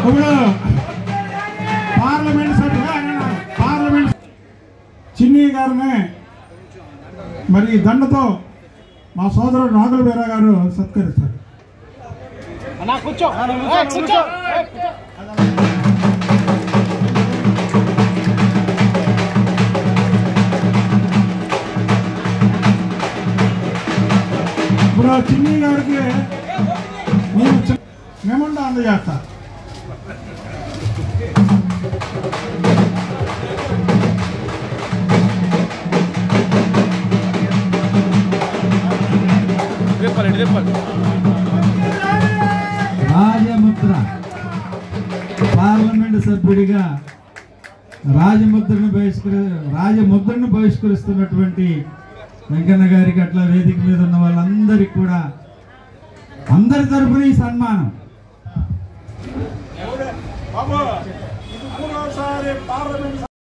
ఇప్పుడు పార్లమెంట్ సభ్యుగా ఆయన పార్లమెంట్ చిన్ని గారిని మరి దండతో మా సోదరుడు నాగుల వీర గారు సత్కరిస్తారు అన్నా కూర్చో ఏ, కూర్చో ఇప్పుడు ఆ చిన్ని గారికి నేను చి- మెమండా అందజేస్తా రేపాలి రేపాలి రాజముద్ర పార్లమెంట్ సభ్యుడిగా రాజముద్రను బహిష్కరి రాజముద్రను బహిష్కరిస్తున్నటువంటి వెంకన్న గారికి అట్లా వేదిక మీద ఉన్న వాళ్ళందరికీ కూడా అందరి తరపున ఈ సన్మానం బాబు ఇది మూడోసారి పార్లమెంట్